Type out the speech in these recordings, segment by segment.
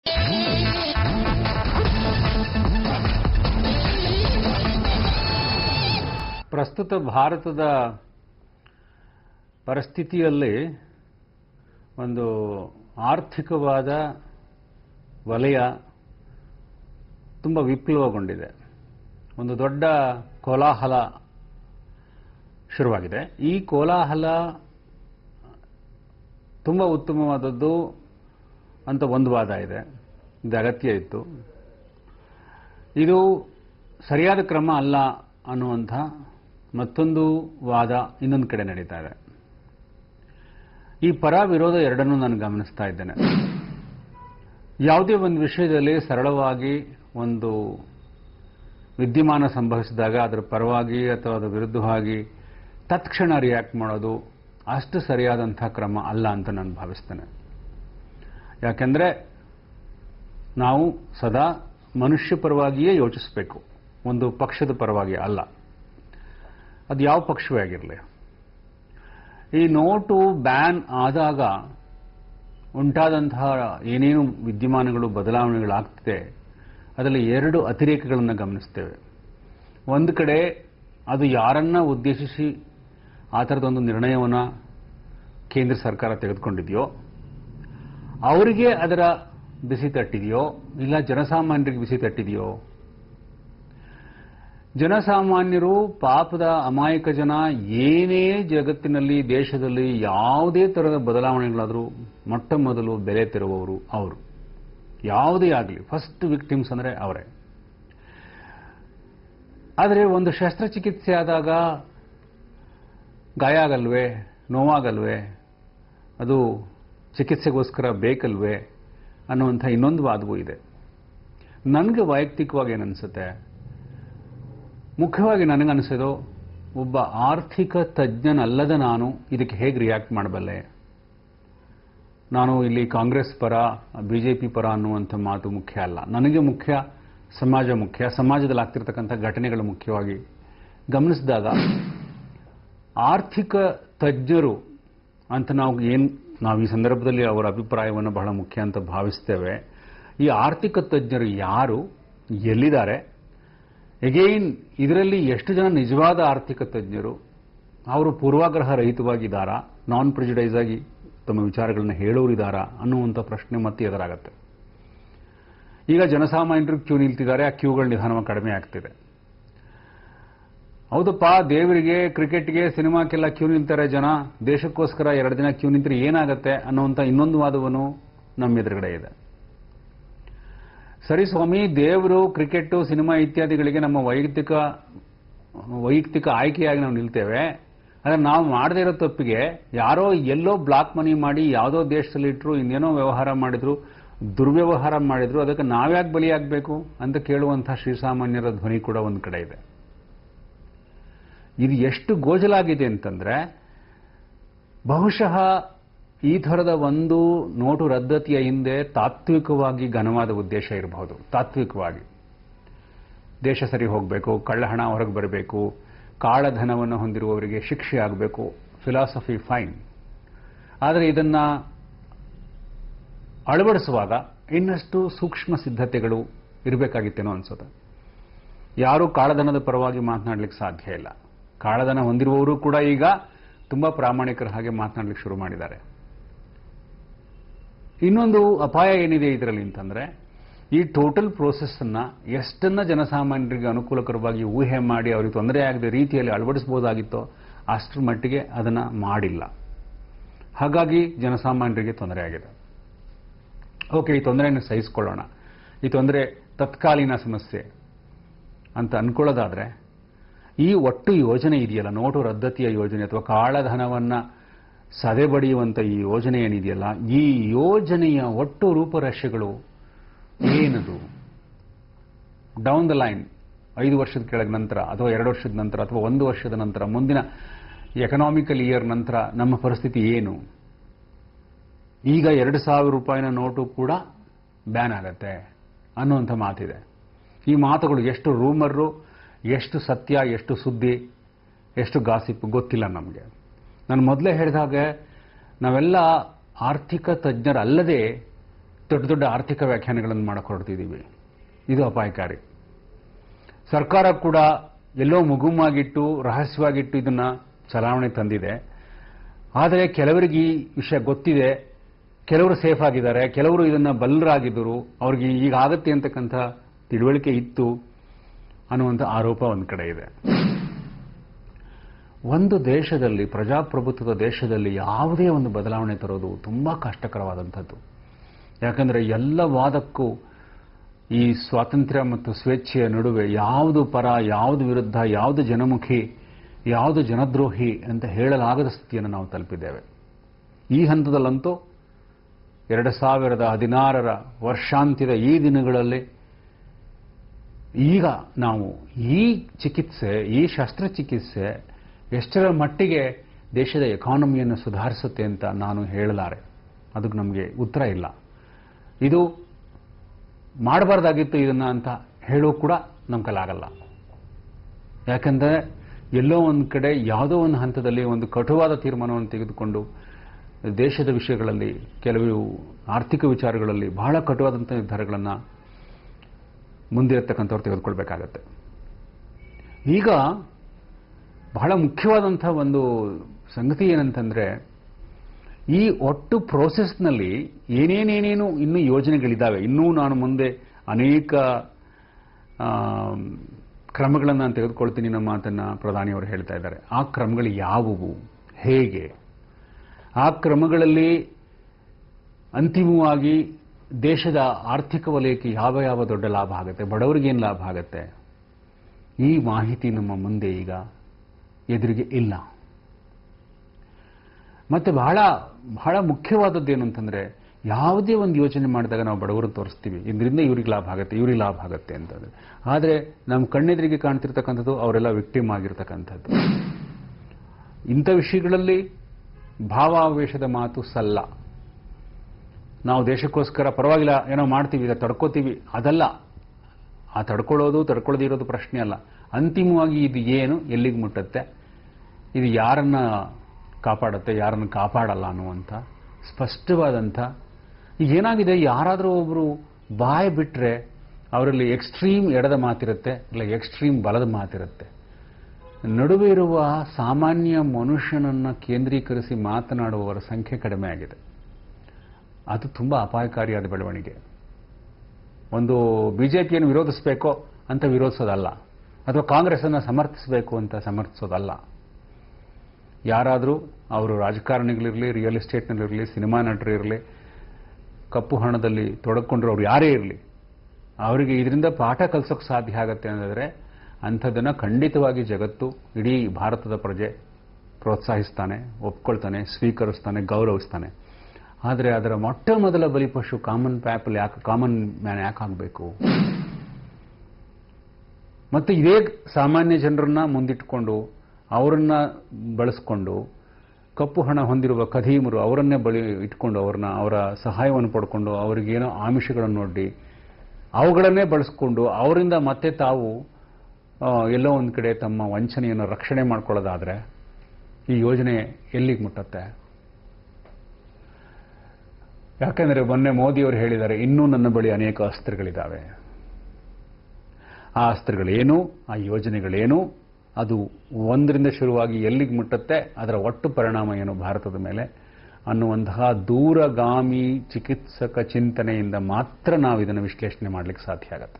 ಪ್ರಸ್ತುತ ಭಾರತದ ಪರಿಸ್ಥಿತಿಯಲ್ಲಿ ಒಂದು ಆರ್ಥಿಕವಾದ ವಲಯ ತುಂಬ ವಿಪ್ಲವಗೊಂಡಿದೆ ಒಂದು ದೊಡ್ಡ ಕೋಲಾಹಲ ಶುರುವಾಗಿದೆ ಈ ಕೋಲಾಹಲ ತುಂಬ ಉತ್ತಮವಾದದ್ದು ಅಂತ ಒಂದು ವಾದ ಇದೆ ಇದು ಅಗತ್ಯ ಇತ್ತು ಇದು ಸರಿಯಾದ ಕ್ರಮ ಅಲ್ಲ ಅನ್ನುವಂಥ ಮತ್ತೊಂದು ವಾದ ಇನ್ನೊಂದು ಕಡೆ ನಡೀತಾ ಇದೆ ಈ ಪರ ವಿರೋಧ ಎರಡನ್ನೂ ನಾನು ಗಮನಿಸ್ತಾ ಇದ್ದೇನೆ ಯಾವುದೇ ಒಂದು ವಿಷಯದಲ್ಲಿ ಸರಳವಾಗಿ ಒಂದು ವಿದ್ಯಮಾನ ಸಂಭವಿಸಿದಾಗ ಅದರ ಪರವಾಗಿ ಅಥವಾ ಅದರ ವಿರುದ್ಧವಾಗಿ ತತ್ಕ್ಷಣ ರಿಯಾಕ್ಟ್ ಮಾಡೋದು ಅಷ್ಟು ಸರಿಯಾದಂಥ ಕ್ರಮ ಅಲ್ಲ ಅಂತ ನಾನು ಭಾವಿಸ್ತೇನೆ ಯಾಕೆಂದರೆ ನಾವು ಸದಾ ಮನುಷ್ಯ ಪರವಾಗಿಯೇ ಯೋಚಿಸಬೇಕು ಒಂದು ಪಕ್ಷದ ಪರವಾಗಿ ಅಲ್ಲ ಅದು ಯಾವ ಪಕ್ಷವೇ ಆಗಿರಲಿ ಈ ನೋಟು ಬ್ಯಾನ್ ಆದಾಗ ಉಂಟಾದಂತಹ ಏನೇನು ವಿದ್ಯಮಾನಗಳು ಬದಲಾವಣೆಗಳಾಗ್ತಿದೆ ಅದರಲ್ಲಿ ಎರಡು ಅತಿರೇಕಗಳನ್ನು ಗಮನಿಸ್ತೇವೆ ಒಂದು ಕಡೆ ಅದು ಯಾರನ್ನ ಉದ್ದೇಶಿಸಿ ಆ ಥರದೊಂದು ನಿರ್ಣಯವನ್ನು ಕೇಂದ್ರ ಸರ್ಕಾರ ತೆಗೆದುಕೊಂಡಿದೆಯೋ ಅವರಿಗೆ ಅದರ ಬಿಸಿ ತಟ್ಟಿದೆಯೋ ಇಲ್ಲ ಜನಸಾಮಾನ್ಯರಿಗೆ ಬಿಸಿ ತಟ್ಟಿದೆಯೋ ಜನಸಾಮಾನ್ಯರು ಪಾಪದ ಅಮಾಯಕ ಜನ ಏನೇ ಜಗತ್ತಿನಲ್ಲಿ ದೇಶದಲ್ಲಿ ಯಾವುದೇ ಥರದ ಬದಲಾವಣೆಗಳಾದರೂ ಮೊಟ್ಟ ಮೊದಲು ಬೆಲೆ ತೆರುವವರು ಅವರು ಯಾವುದೇ ಆಗಲಿ ಫಸ್ಟ್ ವಿಕ್ಟಿಮ್ಸ್ ಅಂದರೆ ಅವರೇ ಆದರೆ ಒಂದು ಶಸ್ತ್ರಚಿಕಿತ್ಸೆ ಆದಾಗ ಗಾಯ ಆಗಲ್ವೇ ನೋವಾಗಲ್ವೇ ಅದು ಚಿಕಿತ್ಸೆಗೋಸ್ಕರ ಬೇಕಲ್ವೇ ಅನ್ನುವಂಥ ಇನ್ನೊಂದು ವಾದವೂ ಇದೆ ನನಗೆ ವೈಯಕ್ತಿಕವಾಗಿ ಏನನ್ಸುತ್ತೆ ಮುಖ್ಯವಾಗಿ ನನಗನ್ಸೋದು ಒಬ್ಬ ಆರ್ಥಿಕ ತಜ್ಞನಲ್ಲದ ನಾನು ಇದಕ್ಕೆ ಹೇಗೆ ರಿಯಾಕ್ಟ್ ಮಾಡಬಲ್ಲೆ ನಾನು ಇಲ್ಲಿ ಕಾಂಗ್ರೆಸ್ ಪರ ಬಿಜೆಪಿ ಪರ ಅನ್ನುವಂಥ ಮಾತು ಮುಖ್ಯ ಅಲ್ಲ ನನಗೆ ಮುಖ್ಯ ಸಮಾಜ ಮುಖ್ಯ ಸಮಾಜದಲ್ಲಿ ಆಗ್ತಿರ್ತಕ್ಕಂಥ ಘಟನೆಗಳು ಮುಖ್ಯವಾಗಿ ಗಮನಿಸಿದಾಗ ಆರ್ಥಿಕ ತಜ್ಞರು ಅಂತ ನಾವು ಏನು ನಾವು ಈ ಸಂದರ್ಭದಲ್ಲಿ ಅವರ ಅಭಿಪ್ರಾಯವನ್ನು ಬಹಳ ಮುಖ್ಯ ಅಂತ ಭಾವಿಸ್ತೇವೆ ಈ ಆರ್ಥಿಕ ತಜ್ಞರು ಯಾರು ಎಲ್ಲಿದ್ದಾರೆ ಎಗೈನ್ ಇದರಲ್ಲಿ ಎಷ್ಟು ಜನ ನಿಜವಾದ ಆರ್ಥಿಕ ತಜ್ಞರು ಅವರು ಪೂರ್ವಾಗ್ರಹ ರಹಿತವಾಗಿದ್ದಾರಾ ನಾನ್ ಪ್ರಿಜುಡೈಸ್ ಆಗಿ ತಮ್ಮ ವಿಚಾರಗಳನ್ನ ಹೇಳೋರಿದ್ದಾರಾ ಅನ್ನುವಂಥ ಪ್ರಶ್ನೆ ಮತ್ತೆ ಎದುರಾಗತ್ತೆ ಈಗ ಜನಸಾಮಾನ್ಯರು ಕ್ಯೂ ನಿಲ್ತಿದ್ದಾರೆ ಆ ಕ್ಯೂಗಳು ನಿಧಾನವಾಗಿ ಕಡಿಮೆ ಆಗ್ತಿದೆ ಹೌದಪ್ಪ ದೇವರಿಗೆ ಕ್ರಿಕೆಟ್ಗೆ ಸಿನಿಮಾಕ್ಕೆಲ್ಲ ಕ್ಯೂ ನಿಲ್ತಾರೆ ಜನ ದೇಶಕ್ಕೋಸ್ಕರ ಎರಡು ದಿನ ಕ್ಯೂ ನಿಂತರೆ ಏನಾಗುತ್ತೆ ಅನ್ನುವಂಥ ಇನ್ನೊಂದು ವಾದವನ್ನು ನಮ್ಮ ಎದುರುಗಡೆ ಇದೆ ಸರಿ ಸ್ವಾಮಿ ದೇವರು ಕ್ರಿಕೆಟ್ ಸಿನಿಮಾ ಇತ್ಯಾದಿಗಳಿಗೆ ನಮ್ಮ ವೈಯಕ್ತಿಕ ವೈಯಕ್ತಿಕ ಆಯ್ಕೆಯಾಗಿ ನಾವು ನಿಲ್ತೇವೆ ಆದರೆ ನಾವು ಮಾಡದೇ ಇರೋ ತಪ್ಪಿಗೆ ಯಾರೋ ಎಲ್ಲೋ ಬ್ಲಾಕ್ ಮನಿ ಮಾಡಿ ಯಾವುದೋ ದೇಶದಲ್ಲಿ ಇಟ್ಟರು ಇನ್ನೇನೋ ವ್ಯವಹಾರ ಮಾಡಿದ್ರು ದುರ್ವ್ಯವಹಾರ ಮಾಡಿದ್ರು ಅದಕ್ಕೆ ನಾವ್ಯಾಕೆ ಬಲಿಯಾಗಬೇಕು ಅಂತ ಕೇಳುವಂಥ ಶ್ರೀಸಾಮಾನ್ಯರ ಧ್ವನಿ ಕೂಡ ಒಂದು ಕಡೆ ಇದೆ ಇದು ಎಷ್ಟು ಗೋಜಲಾಗಿದೆ ಅಂತಂದ್ರೆ ಬಹುಶಃ ಈ ಥರದ ಒಂದು ನೋಟು ರದ್ದತಿಯ ಹಿಂದೆ ತಾತ್ವಿಕವಾಗಿ ಘನವಾದ ಉದ್ದೇಶ ಇರಬಹುದು ತಾತ್ವಿಕವಾಗಿ ದೇಶ ಸರಿ ಹೋಗಬೇಕು ಕಳ್ಳಹಣ ಹೊರಗೆ ಬರಬೇಕು ಕಾಳಧನವನ್ನು ಹೊಂದಿರುವವರಿಗೆ ಶಿಕ್ಷೆ ಆಗಬೇಕು ಫಿಲಾಸಫಿ ಫೈನ್ ಆದರೆ ಇದನ್ನ ಅಳವಡಿಸುವಾಗ ಇನ್ನಷ್ಟು ಸೂಕ್ಷ್ಮ ಸಿದ್ಧತೆಗಳು ಇರಬೇಕಾಗಿತ್ತೇನೋ ಅನ್ಸುತ್ತೆ ಯಾರೂ ಕಾಳಧನದ ಪರವಾಗಿ ಮಾತನಾಡಲಿಕ್ಕೆ ಸಾಧ್ಯ ಇಲ್ಲ ಕಾಳಧನ ಹೊಂದಿರುವವರು ಕೂಡ ಈಗ ತುಂಬಾ ಪ್ರಾಮಾಣಿಕರ ಹಾಗೆ ಮಾತನಾಡಲಿಕ್ಕೆ ಶುರು ಮಾಡಿದ್ದಾರೆ ಇನ್ನೊಂದು ಅಪಾಯ ಏನಿದೆ ಇದರಲ್ಲಿ ಅಂತಂದ್ರೆ ಈ ಟೋಟಲ್ ಪ್ರೋಸೆಸ್ ಅನ್ನ ಎಷ್ಟನ್ನ ಜನಸಾಮಾನ್ಯರಿಗೆ ಅನುಕೂಲಕರವಾಗಿ ಊಹೆ ಮಾಡಿ ಅವರಿಗೆ ತೊಂದರೆ ಆಗದ ರೀತಿಯಲ್ಲಿ ಅಳವಡಿಸಬಹುದಾಗಿತ್ತೋ ಅಷ್ಟರ ಮಟ್ಟಿಗೆ ಅದನ್ನ ಮಾಡಿಲ್ಲ ಹಾಗಾಗಿ ಜನಸಾಮಾನ್ಯರಿಗೆ ತೊಂದರೆ ಆಗಿದೆ ಓಕೆ ಈ ತೊಂದರೆಯನ್ನು ಸಹಿಸಿಕೊಳ್ಳೋಣ ಈ ತೊಂದರೆ ತತ್ಕಾಲೀನ ಸಮಸ್ಯೆ ಅಂತ ಅನ್ಕೊಳ್ಳೋದಾದ್ರೆ ಈ ಒಟ್ಟು ಯೋಜನೆ ಇದೆಯಲ್ಲ ನೋಟು ರದ್ದತಿಯ ಯೋಜನೆ ಅಥವಾ ಕಾಳಧನವನ್ನ ಸದೆಬಡಿಯುವಂಥ ಈ ಯೋಜನೆ ಏನಿದೆಯಲ್ಲ ಈ ಯೋಜನೆಯ ಒಟ್ಟು ರೂಪರೇಷೆಗಳು ಏನದು ಡೌನ್ ದ ಲೈನ್ ಐದು ವರ್ಷದ ಕೆಳಗೆ ನಂತರ ಅಥವಾ ಎರಡು ವರ್ಷದ ನಂತರ ಅಥವಾ ಒಂದು ವರ್ಷದ ನಂತರ ಮುಂದಿನ ಎಕನಾಮಿಕಲ್ ಇಯರ್ ನಂತರ ನಮ್ಮ ಪರಿಸ್ಥಿತಿ ಏನು ಈಗ ಎರಡು ಸಾವಿರ ರೂಪಾಯಿನ ನೋಟು ಕೂಡ ಬ್ಯಾನ್ ಆಗತ್ತೆ ಅನ್ನುವಂಥ ಮಾತಿದೆ ಈ ಮಾತುಗಳು ಎಷ್ಟು ರೂಮರು ಎಷ್ಟು ಸತ್ಯ ಎಷ್ಟು ಸುದ್ದಿ ಎಷ್ಟು ಗಾಸಿಪ್ ಗೊತ್ತಿಲ್ಲ ನಮಗೆ ನಾನು ಮೊದಲೇ ಹೇಳಿದ ಹಾಗೆ ನಾವೆಲ್ಲ ಆರ್ಥಿಕ ತಜ್ಞರಲ್ಲದೆ ದೊಡ್ಡ ದೊಡ್ಡ ಆರ್ಥಿಕ ವ್ಯಾಖ್ಯಾನಗಳನ್ನು ಮಾಡಕ್ಕೆ ಹೊರಡ್ತಿದ್ದೀವಿ ಇದು ಅಪಾಯಕಾರಿ ಸರ್ಕಾರ ಕೂಡ ಎಲ್ಲೋ ಮುಗುಮಾಗಿಟ್ಟು ರಹಸ್ಯವಾಗಿಟ್ಟು ಇದನ್ನ ಚಲಾವಣೆ ತಂದಿದೆ ಆದರೆ ಕೆಲವರಿಗೆ ಈ ವಿಷಯ ಗೊತ್ತಿದೆ ಕೆಲವರು ಸೇಫ್ ಆಗಿದ್ದಾರೆ ಕೆಲವರು ಇದನ್ನ ಬಲ್ಲರಾಗಿದ್ದರು ಅವ್ರಿಗೆ ಈಗ ಆಗತ್ತೆ ಅಂತಕ್ಕಂಥ ತಿಳುವಳಿಕೆ ಇತ್ತು ಅನ್ನುವಂಥ ಆರೋಪ ಒಂದು ಕಡೆ ಇದೆ ಒಂದು ದೇಶದಲ್ಲಿ ಪ್ರಜಾಪ್ರಭುತ್ವದ ದೇಶದಲ್ಲಿ ಯಾವುದೇ ಒಂದು ಬದಲಾವಣೆ ತರೋದು ತುಂಬಾ ಕಷ್ಟಕರವಾದಂಥದ್ದು ಯಾಕಂದ್ರೆ ಎಲ್ಲ ವಾದಕ್ಕೂ ಈ ಸ್ವಾತಂತ್ರ್ಯ ಮತ್ತು ಸ್ವೇಚ್ಛೆಯ ನಡುವೆ ಯಾವುದು ಪರ ಯಾವುದು ವಿರುದ್ಧ ಯಾವುದು ಜನಮುಖಿ ಯಾವುದು ಜನದ್ರೋಹಿ ಅಂತ ಹೇಳಲಾಗದ ಸ್ಥಿತಿಯನ್ನು ನಾವು ತಲುಪಿದ್ದೇವೆ ಈ ಹಂತದಲ್ಲಂತೂ ಎರಡು ಸಾವಿರದ ಹದಿನಾರರ ವರ್ಷಾಂತ್ಯದ ಈ ದಿನಗಳಲ್ಲಿ ಈಗ ನಾವು ಈ ಚಿಕಿತ್ಸೆ ಈ ಶಸ್ತ್ರಚಿಕಿತ್ಸೆ ಎಷ್ಟರ ಮಟ್ಟಿಗೆ ದೇಶದ ಎಕಾನಮಿಯನ್ನು ಸುಧಾರಿಸುತ್ತೆ ಅಂತ ನಾನು ಹೇಳಲಾರೆ ಅದಕ್ಕೆ ನಮಗೆ ಉತ್ತರ ಇಲ್ಲ ಇದು ಮಾಡಬಾರ್ದಾಗಿತ್ತು ಇದನ್ನ ಅಂತ ಹೇಳೋ ಕೂಡ ನಮ್ಮ ಕಲಾಗಲ್ಲ ಯಾಕಂದರೆ ಎಲ್ಲೋ ಒಂದು ಕಡೆ ಯಾವುದೋ ಒಂದು ಹಂತದಲ್ಲಿ ಒಂದು ಕಟುವಾದ ತೀರ್ಮಾನವನ್ನು ತೆಗೆದುಕೊಂಡು ದೇಶದ ವಿಷಯಗಳಲ್ಲಿ ಕೆಲವು ಆರ್ಥಿಕ ವಿಚಾರಗಳಲ್ಲಿ ಬಹಳ ಕಟುವಾದಂಥ ನಿರ್ಧಾರಗಳನ್ನು ಮುಂದಿರತಕ್ಕಂಥವ್ರು ತೆಗೆದುಕೊಳ್ಬೇಕಾಗತ್ತೆ ಈಗ ಬಹಳ ಮುಖ್ಯವಾದಂಥ ಒಂದು ಸಂಗತಿ ಏನಂತಂದ್ರೆ ಈ ಒಟ್ಟು ಪ್ರೋಸೆಸ್ನಲ್ಲಿ ಏನೇನೇನೇನು ಇನ್ನೂ ಯೋಜನೆಗಳಿದ್ದಾವೆ ಇನ್ನೂ ನಾನು ಮುಂದೆ ಅನೇಕ ಕ್ರಮಗಳನ್ನು ನಾನು ತೆಗೆದುಕೊಳ್ತೀನಿ ನಮ್ಮ ಮಾತನ್ನು ಪ್ರಧಾನಿಯವರು ಹೇಳ್ತಾ ಇದ್ದಾರೆ ಆ ಕ್ರಮಗಳು ಯಾವುವು ಹೇಗೆ ಆ ಕ್ರಮಗಳಲ್ಲಿ ಅಂತಿಮವಾಗಿ ದೇಶದ ಆರ್ಥಿಕ ವಲಯಕ್ಕೆ ಯಾವ ಯಾವ ದೊಡ್ಡ ಲಾಭ ಆಗುತ್ತೆ ಬಡವರಿಗೇನು ಲಾಭ ಆಗುತ್ತೆ ಈ ಮಾಹಿತಿ ನಮ್ಮ ಮುಂದೆ ಈಗ ಎದುರಿಗೆ ಇಲ್ಲ ಮತ್ತೆ ಬಹಳ ಬಹಳ ಮುಖ್ಯವಾದದ್ದು ಏನು ಅಂತಂದ್ರೆ ಯಾವುದೇ ಒಂದು ಯೋಚನೆ ಮಾಡಿದಾಗ ನಾವು ಬಡವರು ತೋರಿಸ್ತೀವಿ ಇದರಿಂದ ಇವ್ರಿಗೆ ಲಾಭ ಆಗುತ್ತೆ ಇವ್ರಿಗೆ ಲಾಭ ಆಗುತ್ತೆ ಅಂತಂದ್ರೆ ಆದರೆ ನಮ್ಮ ಕಣ್ಣೆದುರಿಗೆ ಕಾಣ್ತಿರ್ತಕ್ಕಂಥದ್ದು ಅವರೆಲ್ಲ ವಿಕ್ಟಿಮ್ ಆಗಿರ್ತಕ್ಕಂಥದ್ದು ಇಂಥ ವಿಷಯಗಳಲ್ಲಿ ಭಾವಾವೇಶದ ಮಾತು ಸಲ್ಲ ನಾವು ದೇಶಕ್ಕೋಸ್ಕರ ಪರವಾಗಿಲ್ಲ ಏನೋ ಮಾಡ್ತೀವಿ ಇದನ್ನು ತಡ್ಕೋತೀವಿ ಅದಲ್ಲ ಆ ತಡ್ಕೊಳ್ಳೋದು ತಡ್ಕೊಳ್ಳೋದು ಇರೋದು ಪ್ರಶ್ನೆ ಅಲ್ಲ ಅಂತಿಮವಾಗಿ ಇದು ಏನು ಎಲ್ಲಿಗೆ ಮುಟ್ಟತ್ತೆ ಇದು ಯಾರನ್ನ ಕಾಪಾಡುತ್ತೆ ಯಾರನ್ನು ಕಾಪಾಡಲ್ಲ ಅನ್ನುವಂಥ ಸ್ಪಷ್ಟವಾದಂಥ ಈಗ ಏನಾಗಿದೆ ಯಾರಾದರೂ ಒಬ್ಬರು ಬಾಯಿ ಬಿಟ್ಟರೆ ಅವರಲ್ಲಿ ಎಕ್ಸ್ಟ್ರೀಮ್ ಎಡದ ಮಾತಿರುತ್ತೆ ಇಲ್ಲ ಎಕ್ಸ್ಟ್ರೀಮ್ ಬಲದ ಮಾತಿರುತ್ತೆ ನಡುವೆ ಇರುವ ಸಾಮಾನ್ಯ ಮನುಷ್ಯನನ್ನು ಕೇಂದ್ರೀಕರಿಸಿ ಮಾತನಾಡುವವರ ಸಂಖ್ಯೆ ಕಡಿಮೆ ಆಗಿದೆ ಅದು ತುಂಬ ಅಪಾಯಕಾರಿಯಾದ ಬೆಳವಣಿಗೆ ಒಂದು ಬಿಜೆಪಿಯನ್ನು ವಿರೋಧಿಸಬೇಕೋ ಅಂತ ವಿರೋಧಿಸೋದಲ್ಲ ಅಥವಾ ಕಾಂಗ್ರೆಸ್ಸನ್ನು ಸಮರ್ಥಿಸಬೇಕು ಅಂತ ಸಮರ್ಥಿಸೋದಲ್ಲ ಯಾರಾದರೂ ಅವರು ರಾಜಕಾರಣಿಗಳಿರಲಿ ರಿಯಲ್ ಎಸ್ಟೇಟ್ನಲ್ಲಿರಲಿ ಸಿನಿಮಾ ನಟರು ಇರಲಿ ಕಪ್ಪು ಹಣದಲ್ಲಿ ತೊಡಕೊಂಡಿರೋರು ಯಾರೇ ಇರಲಿ ಅವರಿಗೆ ಇದರಿಂದ ಪಾಠ ಕಲಿಸೋಕೆ ಸಾಧ್ಯ ಆಗತ್ತೆ ಅನ್ನೋದ್ರೆ ಅಂಥದ್ದನ್ನು ಖಂಡಿತವಾಗಿ ಜಗತ್ತು ಇಡೀ ಭಾರತದ ಪ್ರಜೆ ಪ್ರೋತ್ಸಾಹಿಸ್ತಾನೆ ಒಪ್ಕೊಳ್ತಾನೆ ಸ್ವೀಕರಿಸ್ತಾನೆ ಗೌರವಿಸ್ತಾನೆ ಆದರೆ ಅದರ ಮೊಟ್ಟ ಮೊದಲ ಬಲಿಪಶು ಕಾಮನ್ ಪ್ಯಾಪಲ್ ಯಾಕೆ ಕಾಮನ್ ಮ್ಯಾನ್ ಯಾಕೆ ಆಗಬೇಕು ಮತ್ತು ಇದೇ ಸಾಮಾನ್ಯ ಜನರನ್ನ ಮುಂದಿಟ್ಟುಕೊಂಡು ಅವರನ್ನ ಬಳಸ್ಕೊಂಡು ಕಪ್ಪು ಹಣ ಹೊಂದಿರುವ ಖದೀಮರು ಅವರನ್ನೇ ಬಳಿ ಇಟ್ಕೊಂಡು ಅವ್ರನ್ನ ಅವರ ಸಹಾಯವನ್ನು ಪಡ್ಕೊಂಡು ಅವರಿಗೇನೋ ಆಮಿಷಗಳನ್ನು ನೋಡಿ ಅವುಗಳನ್ನೇ ಬಳಸ್ಕೊಂಡು ಅವರಿಂದ ಮತ್ತೆ ತಾವು ಆ, ಎಲ್ಲೋ ಒಂದು ಕಡೆ ತಮ್ಮ ವಂಚನೆಯನ್ನು ರಕ್ಷಣೆ ಮಾಡ್ಕೊಳ್ಳೋದಾದ್ರೆ ಈ ಯೋಜನೆ ಎಲ್ಲಿಗೆ ಮುಟ್ಟತ್ತೆ ಯಾಕಂದ್ರೆ ಮೊನ್ನೆ ಮೋದಿಯವರು ಹೇಳಿದ್ದಾರೆ ಇನ್ನೂ ನನ್ನ ಬಳಿ ಅನೇಕ ಅಸ್ತ್ರಗಳಿದ್ದಾವೆ ಆ ಅಸ್ತ್ರಗಳೇನು ಆ ಯೋಜನೆಗಳೇನು ಅದು ಒಂದರಿಂದ ಶುರುವಾಗಿ ಎಲ್ಲಿಗೆ ಮುಟ್ಟತ್ತೆ ಅದರ ಒಟ್ಟು ಪರಿಣಾಮ ಏನು ಭಾರತದ ಮೇಲೆ ಅನ್ನುವಂತಹ ದೂರಗಾಮಿ ಚಿಕಿತ್ಸಕ ಚಿಂತನೆಯಿಂದ ಮಾತ್ರ ನಾವು ಇದನ್ನು ವಿಶ್ಲೇಷಣೆ ಮಾಡಲಿಕ್ಕೆ ಸಾಧ್ಯ ಆಗತ್ತೆ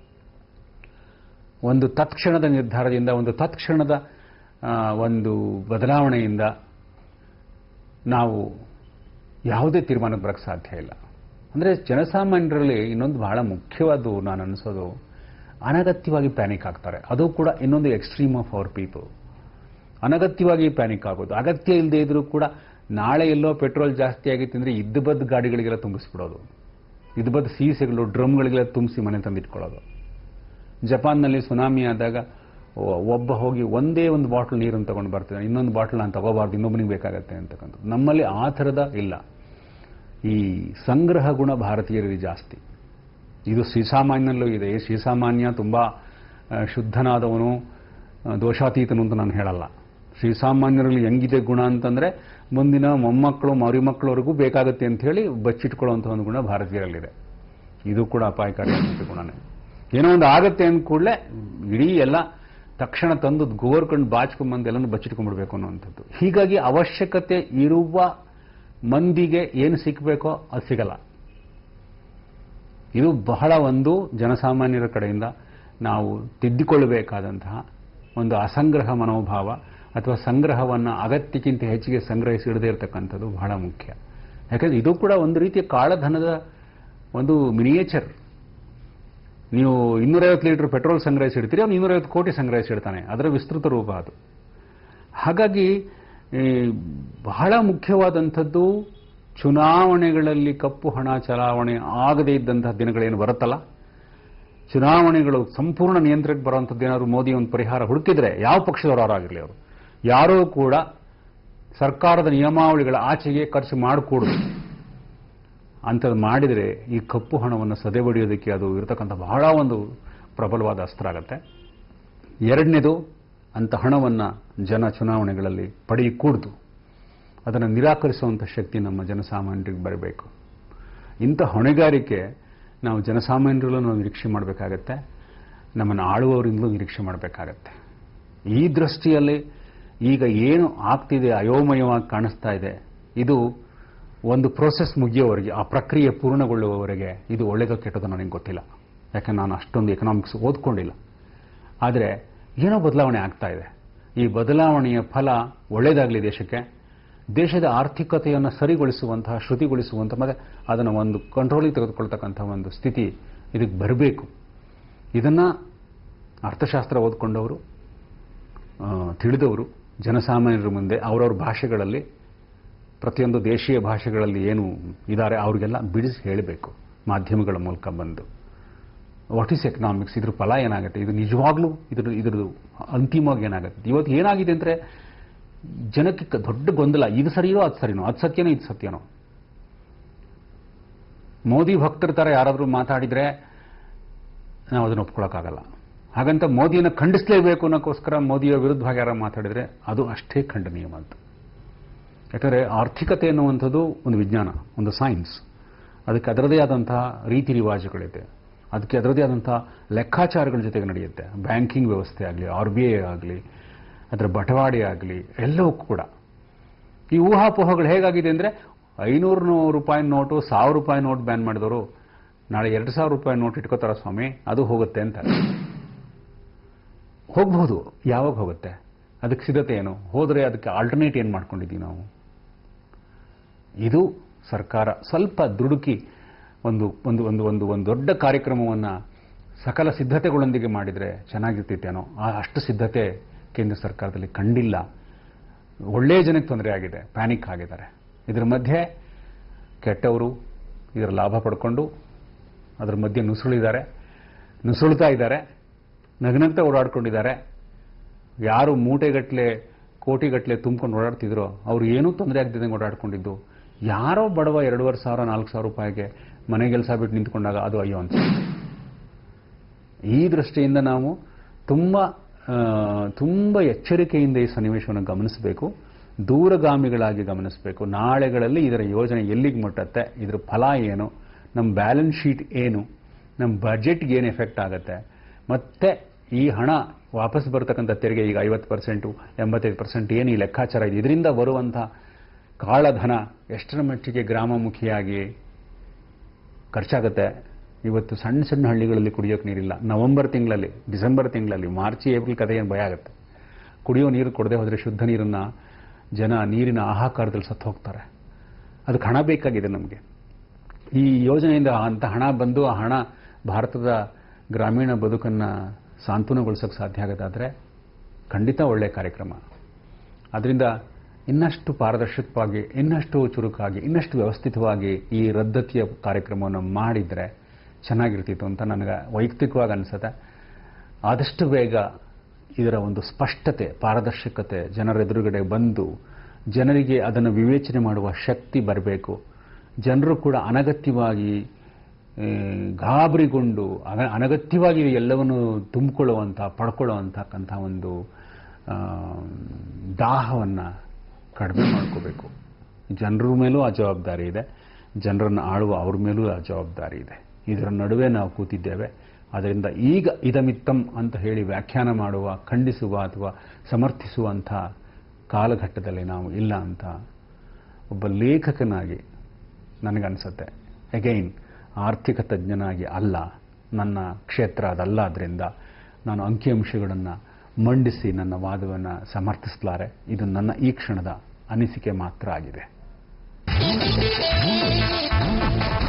ಒಂದು ತತ್ಕ್ಷಣದ ನಿರ್ಧಾರದಿಂದ ಒಂದು ತತ್ಕ್ಷಣದ ಆ, ಒಂದು ಬದಲಾವಣೆಯಿಂದ ನಾವು ಯಾವುದೇ ತೀರ್ಮಾನಕ್ಕೆ ಬರಕ್ಕೆ ಸಾಧ್ಯ ಇಲ್ಲ ಅಂದರೆ ಜನಸಾಮಾನ್ಯರಲ್ಲಿ ಇನ್ನೊಂದು ಬಹಳ ಮುಖ್ಯವಾದ್ದು ನಾನು ಅನಿಸೋದು ಅನಗತ್ಯವಾಗಿ ಪ್ಯಾನಿಕ್ ಆಗ್ತಾರೆ ಅದು ಕೂಡ ಇನ್ನೊಂದು ಎಕ್ಸ್ಟ್ರೀಮ್ ಆಫ್ ಅವರ್ ಪೀಪಲ್ ಅನಗತ್ಯವಾಗಿ ಪ್ಯಾನಿಕ್ ಆಗೋದು ಅಗತ್ಯ ಇಲ್ಲದೆ ಇದ್ರೂ ಕೂಡ ನಾಳೆ ಎಲ್ಲೋ ಪೆಟ್ರೋಲ್ ಜಾಸ್ತಿ ಆಗಿತ್ತು ಅಂದರೆ ಇದ್ದ ಬದ್ದ ಗಾಡಿಗಳಿಗೆಲ್ಲ ತುಂಬಿಸ್ಬಿಡೋದು ಇದ್ದ ಬದ್ದ ಸೀಸೆಗಳು ಡ್ರಮ್ಗಳಿಗೆಲ್ಲ ತುಂಬಿಸಿ ಮನೆ ತಂದಿಟ್ಕೊಳ್ಳೋದು ಜಪಾನ್ನಲ್ಲಿ ಸುನಾಮಿ ಆದಾಗ ಒ- ಒಬ್ಬ ಹೋಗಿ ಒಂದೇ ಒಂದು ಬಾಟಲ್ ನೀರನ್ನು ತಗೊಂಡು ಬರ್ತಿದ್ದಾನೆ ಇನ್ನೊಂದು ಬಾಟಲ್ ನಾನು ತಗೋಬಾರ್ದು ಇನ್ನೊಬ್ಬನಿಗೆ ಬೇಕಾಗತ್ತೆ ಅಂತಕ್ಕಂಥದ್ದು ನಮ್ಮಲ್ಲಿ ಆ ಥರದ ಇಲ್ಲ ಈ ಸಂಗ್ರಹ ಗುಣ ಭಾರತೀಯರಲ್ಲಿ ಜಾಸ್ತಿ ಇದು ಶ್ರೀಸಾಮಾನ್ಯನಲ್ಲೂ ಇದೆ ಈ ಶ್ರೀಸಾಮಾನ್ಯ ತುಂಬ ಆ, ಶುದ್ಧನಾದವನು ಆ, ದೋಷಾತೀತನು ಅಂತ ನಾನು ಹೇಳಲ್ಲ ಶ್ರೀಸಾಮಾನ್ಯರಲ್ಲಿ ಹೆಂಗಿದೆ ಗುಣ ಅಂತಂದ್ರೆ ಮುಂದಿನ ಮೊಮ್ಮಕ್ಕಳು ಮರಿಮಕ್ಕಳವರೆಗೂ ಬೇಕಾಗುತ್ತೆ ಅಂತ ಹೇಳಿ ಬಚ್ಚಿಟ್ಕೊಳ್ಳುವಂಥ ಒಂದು ಗುಣ ಭಾರತೀಯರಲ್ಲಿದೆ ಇದು ಕೂಡ ಅಪಾಯಕಾರಿ ಗುಣನೇ ಏನೋ ಒಂದು ಆಗತ್ತೆ ಅಂದ ಕೂಡಲೇ ಇಡೀ ಎಲ್ಲ ತಕ್ಷಣ ತಂದು ಗೋರ್ಕೊಂಡು ಬಾಚ್ಕೊಂಡ್ಬಂದು ಎಲ್ಲನೂ ಬಚ್ಚಿಟ್ಕೊಂಡ್ಬಿಡ್ಬೇಕು ಅನ್ನುವಂಥದ್ದು ಹೀಗಾಗಿ ಅವಶ್ಯಕತೆ ಇರುವ ಮಂದಿಗೆ ಏನು ಸಿಕ್ಕಬೇಕೋ ಅದು ಸಿಗಲ್ಲ ಇದು ಬಹಳ ಒಂದು ಜನಸಾಮಾನ್ಯರ ಕಡೆಯಿಂದ ನಾವು ತಿದ್ದಿಕೊಳ್ಳಬೇಕಾದಂತಹ ಒಂದು ಅಸಂಗ್ರಹ ಮನೋಭಾವ ಅಥವಾ ಸಂಗ್ರಹವನ್ನು ಅಗತ್ಯಕ್ಕಿಂತ ಹೆಚ್ಚಿಗೆ ಸಂಗ್ರಹಿಸಿ ಇಡದೇ ಇರತಕ್ಕಂಥದ್ದು ಬಹಳ ಮುಖ್ಯ ಯಾಕಂದ್ರೆ ಇದು ಕೂಡ ಒಂದು ರೀತಿಯ ಕಾಳಧನದ ಒಂದು ಮಿನಿಯೇಚರ್ ನೀವು ಇನ್ನೂರೈವತ್ತು ಲೀಟರ್ ಪೆಟ್ರೋಲ್ ಸಂಗ್ರಹಿಸಿಡ್ತೀರಿ ಅವ್ನು ಇನ್ನೂರೈವತ್ತು ಕೋಟಿ ಸಂಗ್ರಹಿಸಿಡ್ತಾನೆ ಅದರ ವಿಸ್ತೃತ ರೂಪ ಅದು ಹಾಗಾಗಿ ಈ, ಬಹಳ ಮುಖ್ಯವಾದಂಥದ್ದು ಚುನಾವಣೆಗಳಲ್ಲಿ ಕಪ್ಪು ಹಣ ಚಲಾವಣೆ ಆಗದೇ ಇದ್ದಂತಹ ದಿನಗಳೇನು ಬರುತ್ತಲ್ಲ ಚುನಾವಣೆಗಳು ಸಂಪೂರ್ಣ ನಿಯಂತ್ರಣಕ್ಕೆ ಬರುವಂಥದ್ದು ಏನಾದ್ರು ಮೋದಿ ಒಂದು ಪರಿಹಾರ ಹುಡುಕಿದ್ರೆ ಯಾವ ಪಕ್ಷದವರಾಗಿರಲಿ ಅವರು ಯಾರೂ ಕೂಡ ಸರ್ಕಾರದ ನಿಯಮಾವಳಿಗಳ ಆಚೆಗೆ ಖರ್ಚು ಮಾಡಿಕೊಡುದು ಅಂಥದ್ದು ಮಾಡಿದರೆ ಈ ಕಪ್ಪು ಹಣವನ್ನು ಸದೆ ಬಡಿಯೋದಕ್ಕೆ ಅದು ಇರತಕ್ಕಂಥ ಬಹಳ ಒಂದು ಪ್ರಬಲವಾದ ಅಸ್ತ್ರ ಆಗತ್ತೆ ಎರಡನೇದು ಅಂಥ ಹಣವನ್ನು ಜನ ಚುನಾವಣೆಗಳಲ್ಲಿ ಪಡೆಯಕೂಡ್ದು ಅದನ್ನು ನಿರಾಕರಿಸುವಂಥ ಶಕ್ತಿ ನಮ್ಮ ಜನಸಾಮಾನ್ಯರಿಗೆ ಬರಬೇಕು ಇಂಥ ಹೊಣೆಗಾರಿಕೆ ನಾವು ಜನಸಾಮಾನ್ಯರಲ್ಲೂ ನಾವು ನಿರೀಕ್ಷೆ ಮಾಡಬೇಕಾಗತ್ತೆ ನಮ್ಮನ್ನು ಆಳುವವರಿಂದಲೂ ನಿರೀಕ್ಷೆ ಮಾಡಬೇಕಾಗತ್ತೆ ಈ ದೃಷ್ಟಿಯಲ್ಲಿ ಈಗ ಏನು ಆಗ್ತಿದೆ ಅಯೋಮಯವಾಗಿ ಕಾಣಿಸ್ತಾ ಇದೆ ಇದು ಒಂದು ಪ್ರೋಸೆಸ್ ಮುಗಿಯೋವರೆಗೆ ಆ ಪ್ರಕ್ರಿಯೆ ಪೂರ್ಣಗೊಳ್ಳುವವರೆಗೆ ಇದು ಒಳ್ಳೆಯದೋ ಕೆಟ್ಟದೋ ನನಗೆ ಗೊತ್ತಿಲ್ಲ ಯಾಕಂದ್ರೆ ನಾನು ಅಷ್ಟೊಂದು ಎಕನಾಮಿಕ್ಸ್ ಓದ್ಕೊಂಡಿಲ್ಲ ಆದರೆ ಏನೋ ಬದಲಾವಣೆ ಆಗ್ತಾ ಇದೆ ಈ ಬದಲಾವಣೆಯ ಫಲ ಒಳ್ಳೆಯದಾಗಲಿ ದೇಶಕ್ಕೆ ದೇಶದ ಆರ್ಥಿಕತೆಯನ್ನು ಸರಿಗೊಳಿಸುವಂತಹ ಶ್ರುತಿಗೊಳಿಸುವಂಥ ಮತ್ತು ಅದನ್ನು ಒಂದು ಕಂಟ್ರೋಲಿಗೆ ತೆಗೆದುಕೊಳ್ತಕ್ಕಂಥ ಒಂದು ಸ್ಥಿತಿ ಇದಕ್ಕೆ ಬರಬೇಕು ಇದನ್ನು ಅರ್ಥಶಾಸ್ತ್ರ ಓದ್ಕೊಂಡವರು ಆ, ತಿಳಿದವರು ಜನಸಾಮಾನ್ಯರ ಮುಂದೆ ಅವರವ್ರ ಭಾಷೆಗಳಲ್ಲಿ ಪ್ರತಿಯೊಂದು ದೇಶೀಯ ಭಾಷೆಗಳಲ್ಲಿ ಏನು ಇದ್ದಾರೆ ಅವರಿಗೆಲ್ಲ ಬಿಡಿಸಿ ಹೇಳಬೇಕು ಮಾಧ್ಯಮಗಳ ಮೂಲಕ ಬಂದು ವಾಟ್ ಈಸ್ ಎಕನಾಮಿಕ್ಸ್ ಇದ್ರ ಫಲ ಏನಾಗುತ್ತೆ ಇದು ನಿಜವಾಗ್ಲೂ ಇದ್ರ ಇದ್ರದ್ದು ಅಂತಿಮವಾಗಿ ಏನಾಗುತ್ತೆ ಇವತ್ತು ಏನಾಗಿದೆ ಅಂದರೆ ಜನಕ್ಕೆ ಕ- ದೊಡ್ಡ ಗೊಂದಲ ಇದು ಸರಿಯೋ ಅದು ಸರಿನೋ ಅದು ಸತ್ಯನೋ ಇದು ಸತ್ಯನೋ ಮೋದಿ ಭಕ್ತರ ಥರ ಯಾರಾದರೂ ಮಾತಾಡಿದರೆ ನಾವು ಅದನ್ನು ಒಪ್ಕೊಳ್ಳೋಕ್ಕಾಗಲ್ಲ ಹಾಗಂತ ಮೋದಿಯನ್ನು ಖಂಡಿಸಲೇಬೇಕು ಅನ್ನೋಕ್ಕೋಸ್ಕರ ಮೋದಿಯ ವಿರುದ್ಧವಾಗಿ ಯಾರು ಮಾತಾಡಿದರೆ ಅದು ಅಷ್ಟೇ ಖಂಡನೀಯ ಮಾತು ಯಾಕಂದರೆ ಆರ್ಥಿಕತೆ ಎನ್ನುವಂಥದ್ದು ಒಂದು ವಿಜ್ಞಾನ ಒಂದು ಸೈನ್ಸ್ ಅದಕ್ಕೆ ಅದರದೇ ಆದಂತಹ ರೀತಿ ರಿವಾಜುಗಳಿದೆ ಅದಕ್ಕೆ ಅದರದೇ ಆದಂತಹ ಲೆಕ್ಕಾಚಾರಗಳ ಜೊತೆಗೆ ನಡೆಯುತ್ತೆ ಬ್ಯಾಂಕಿಂಗ್ ವ್ಯವಸ್ಥೆ ಆಗಲಿ ಆರ್ ಬಿ ಐ ಆಗಲಿ ಅದರ ಬಟವಾಡೆ ಆಗಲಿ ಎಲ್ಲವೂ ಕೂಡ ಈ ಊಹಾಪೋಹಗಳು ಹೇಗಾಗಿದೆ ಅಂದರೆ ಐನೂರು ರೂಪಾಯಿ ನೋಟು ಸಾವಿರ ರೂಪಾಯಿ ನೋಟ್ ಬ್ಯಾನ್ ಮಾಡಿದವರು ನಾಳೆ ಎರಡು ಸಾವಿರ ರೂಪಾಯಿ ನೋಟ್ ಇಟ್ಕೋತಾರ ಸ್ವಾಮಿ ಅದು ಹೋಗುತ್ತೆ ಅಂತ ಹೋಗ್ಬೋದು ಯಾವಾಗ ಹೋಗುತ್ತೆ ಅದಕ್ಕೆ ಸಿದ್ಧತೆ ಏನು ಹೋದರೆ ಅದಕ್ಕೆ ಆಲ್ಟರ್ನೇಟ್ ಏನು ಮಾಡ್ಕೊಂಡಿದ್ದೀವಿ ನಾವು ಇದು ಸರ್ಕಾರ ಸ್ವಲ್ಪ ದುಡುಕಿ ಒಂದು ಒಂದು ಒಂದು ಒಂದು ಒಂದು ದೊಡ್ಡ ಕಾರ್ಯಕ್ರಮವನ್ನು ಸಕಲ ಸಿದ್ಧತೆಗಳೊಂದಿಗೆ ಮಾಡಿದರೆ ಚೆನ್ನಾಗಿರ್ತಿತ್ತೇನೋ ಆ ಅಷ್ಟು ಸಿದ್ಧತೆ ಕೇಂದ್ರ ಸರ್ಕಾರದಲ್ಲಿ ಕಂಡಿಲ್ಲ ಒಳ್ಳೆಯ ಜನಕ್ಕೆ ತೊಂದರೆ ಆಗಿದೆ ಪ್ಯಾನಿಕ್ ಆಗಿದ್ದಾರೆ ಇದರ ಮಧ್ಯೆ ಕೆಟ್ಟವರು ಇದರ ಲಾಭ ಪಡ್ಕೊಂಡು ಅದರ ಮಧ್ಯೆ ನುಸುಳಿದ್ದಾರೆ ನುಸುಳ್ತಾ ಇದ್ದಾರೆ ನಗನಗ್ತಾ ಓಡಾಡ್ಕೊಂಡಿದ್ದಾರೆ ಯಾರು ಮೂಟೆಗಟ್ಟಲೆ ಕೋಟಿಗಟ್ಟಲೆ ತುಂಬ್ಕೊಂಡು ಓಡಾಡ್ತಿದ್ರೋ ಅವ್ರು ಏನೂ ತೊಂದರೆ ಆಗದಿದ್ದಂಗೆ ಓಡಾಡ್ಕೊಂಡಿದ್ದು ಯಾರೋ ಬಡವ ಎರಡೂವರೆ ಸಾವಿರ ನಾಲ್ಕು ಸಾವಿರ ರೂಪಾಯಿಗೆ ಮನೆ ಕೆಲಸ ಬಿಟ್ಟು ನಿಂತ್ಕೊಂಡಾಗ ಅದು ಅಯ್ಯೋ ಅಂತ ಈ ದೃಷ್ಟಿಯಿಂದ ನಾವು ತುಂಬ ಆ, ತುಂಬ ಎಚ್ಚರಿಕೆಯಿಂದ ಈ ಸನ್ನಿವೇಶವನ್ನು ಗಮನಿಸಬೇಕು ದೂರಗಾಮಿಗಳಾಗಿ ಗಮನಿಸಬೇಕು ನಾಳೆಗಳಲ್ಲಿ ಇದರ ಯೋಜನೆ ಎಲ್ಲಿಗೆ ಮುಟ್ಟತ್ತೆ ಇದರ ಫಲ ಏನು ನಮ್ಮ ಬ್ಯಾಲೆನ್ಸ್ ಶೀಟ್ ಏನು ನಮ್ಮ ಬಜೆಟ್ಗೆ ಏನು ಎಫೆಕ್ಟ್ ಆಗುತ್ತೆ ಮತ್ತೆ ಈ ಹಣ ವಾಪಸ್ ಬರ್ತಕ್ಕಂಥ ತೆರಿಗೆ ಈಗ ಐವತ್ತು ಪರ್ಸೆಂಟು ಎಂಬತ್ತೈದು ಪರ್ಸೆಂಟ್ ಏನು ಈ ಲೆಕ್ಕಾಚಾರ ಇದೆ ಇದರಿಂದ ಬರುವಂಥ ಕಾಳಧನ ಎಷ್ಟರ ಮಟ್ಟಿಗೆ ಗ್ರಾಮಮುಖಿಯಾಗಿ ಖರ್ಚಾಗುತ್ತೆ ಇವತ್ತು ಸಣ್ಣ ಸಣ್ಣ ಹಳ್ಳಿಗಳಲ್ಲಿ ಕುಡಿಯೋಕೆ ನೀರಿಲ್ಲ ನವೆಂಬರ್ ತಿಂಗಳಲ್ಲಿ ಡಿಸೆಂಬರ್ ತಿಂಗಳಲ್ಲಿ ಮಾರ್ಚ್ ಏಪ್ರಿಲ್ ಕಥೆ ಏನು ಭಯ ಆಗುತ್ತೆ ಕುಡಿಯೋ ನೀರು ಕೊಡದೆ ಹೋದರೆ ಶುದ್ಧ ನೀರನ್ನು ಜನ ನೀರಿನ ಆಹಾಕಾರದಲ್ಲಿ ಸತ್ತು ಹೋಗ್ತಾರೆ ಅದಕ್ಕೆ ಹಣ ಬೇಕಾಗಿದೆ ನಮಗೆ ಈ ಯೋಜನೆಯಿಂದ ಅಂಥ ಹಣ ಬಂದು ಆ ಹಣ ಭಾರತದ ಗ್ರಾಮೀಣ ಬದುಕನ್ನು ಸಾಂತ್ವನಗೊಳಿಸೋಕ್ಕೆ ಸಾಧ್ಯ ಆಗೋದಾದರೆ ಖಂಡಿತ ಒಳ್ಳೆಯ ಕಾರ್ಯಕ್ರಮ ಅದರಿಂದ ಇನ್ನಷ್ಟು ಪಾರದರ್ಶಕವಾಗಿ ಇನ್ನಷ್ಟು ಚುರುಕಾಗಿ ಇನ್ನಷ್ಟು ವ್ಯವಸ್ಥಿತವಾಗಿ ಈ ರದ್ದತಿಯ ಕಾರ್ಯಕ್ರಮವನ್ನು ಮಾಡಿದರೆ ಚೆನ್ನಾಗಿರ್ತಿತ್ತು ಅಂತ ನನಗೆ ವೈಯಕ್ತಿಕವಾಗಿ ಅನಿಸುತ್ತೆ ಆದಷ್ಟು ಬೇಗ ಇದರ ಒಂದು ಸ್ಪಷ್ಟತೆ ಪಾರದರ್ಶಕತೆ ಜನರ ಎದುರುಗಡೆ ಬಂದು ಜನರಿಗೆ ಅದನ್ನು ವಿವೇಚನೆ ಮಾಡುವ ಶಕ್ತಿ ಬರಬೇಕು ಜನರು ಕೂಡ ಅನಗತ್ಯವಾಗಿ ಆ, ಗಾಬರಿಗೊಂಡು ಅನ- ಅನಗತ್ಯವಾಗಿ ಎಲ್ಲವನ್ನು ತುಂಬಿಕೊಳ್ಳುವಂಥ ಪಡ್ಕೊಳ್ಳುವಂತಕ್ಕಂಥ ಒಂದು ದಾಹವನ್ನು ಕಡಿಮೆ ಮಾಡ್ಕೋಬೇಕು ಜನರ ಮೇಲೂ ಆ ಜವಾಬ್ದಾರಿ ಇದೆ ಜನರನ್ನು ಆಳುವ ಅವ್ರ ಮೇಲೂ ಆ ಜವಾಬ್ದಾರಿ ಇದೆ ಇದರ ನಡುವೆ ನಾವು ಕೂತಿದ್ದೇವೆ ಅದರಿಂದ ಈಗ ಇದಮಿತ್ತಂ ಅಂತ ಹೇಳಿ ವ್ಯಾಖ್ಯಾನ ಮಾಡುವ ಖಂಡಿಸುವ ಅಥವಾ ಸಮರ್ಥಿಸುವಂಥ ಕಾಲಘಟ್ಟದಲ್ಲಿ ನಾವು ಇಲ್ಲ ಅಂತ ಒಬ್ಬ ಲೇಖಕನಾಗಿ ನನಗನ್ಸುತ್ತೆ ಅಗೈನ್ ಆರ್ಥಿಕ ತಜ್ಞನಾಗಿ ಅಲ್ಲ ನನ್ನ ಕ್ಷೇತ್ರ ಅದಲ್ಲ ಅದರಿಂದ ನಾನು ಅಂಕಿಅಂಶಗಳನ್ನು ಮಂಡಿಸಿ ನನ್ನ ವಾದವನ್ನು ಸಮರ್ಥಿಸಲಾರೆ ಇದು ನನ್ನ ಈ ಕ್ಷಣದ ಅನಿಸಿಕೆ ಮಾತ್ರ ಆಗಿದೆ